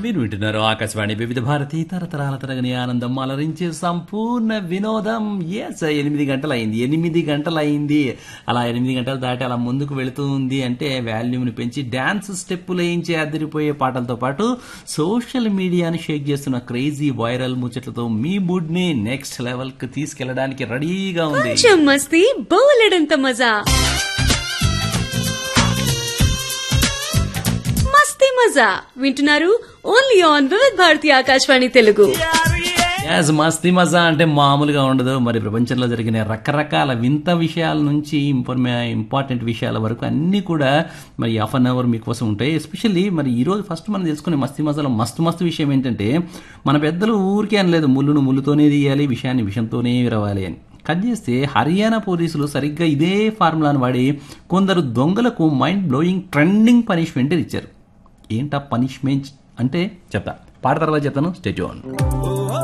మీరు వింటున్నారు ఆకాశవాణి వివిధ భారతి తరతరాల తరగని ఆనందం అలరించే సంపూర్ణ వినోదం ఎస్ ఎనిమిది గంటలు అయింది ఎనిమిది గంటలు అయింది అలా ఎనిమిది గంటలు దాటి అలా ముందుకు వెళుతూ ఉంది అంటే వాల్యూమ్ని పెంచి డాన్స్ స్టెప్పులు వేయించే అదిరిపోయే పాటలతో పాటు సోషల్ మీడియాని షేక్ చేస్తున్న క్రేజీ వైరల్ ముచ్చట్లతో మీ మూడ్ ని నెక్స్ట్ లెవెల్ కి తీసుకెళ్లడానికి రెడీగా ఉంది కొంచెం మస్తీ బోలెడంత మజా మస్తీ మజా వింటున్నారు ఓన్లీ ఆన్ వివిధ్ భారతి ఆకాశవాణి తెలుగు యాజ్ మస్తీ మజా అంటే మామూలుగా ఉండదు మరి ప్రపంచంలో జరిగిన రకరకాల వింత విషయాల నుంచి ఇంఫర్మే ఇంపార్టెంట్ విషయాల వరకు అన్నీ కూడా మరి హాఫ్ అన్ అవర్ మీకోసం ఉంటాయి ఎస్పెషల్లీ మరి ఈ రోజు ఫస్ట్ మనం తెలుసుకునే మస్తీ మజాలో మస్తు మస్తు విషయం ఏంటంటే మన పెద్దలు ఊరికే అనలేదు ముళ్ళును ముళ్ళుతోనే తీయాలి విషయాన్ని విషంతోనే విరవాలి అని కట్ చేస్తే హర్యానా పోలీసులు సరిగ్గా ఇదే ఫార్ములాను వాడి కొందరు దొంగలకు మైండ్ బ్లోయింగ్ ట్రెండింగ్ పనిష్మెంట్ ఇచ్చారు ఏంటా పనిష్మెంట్ అంటే చెప్తా పాట తర్వాత చెప్తాను స్టేట్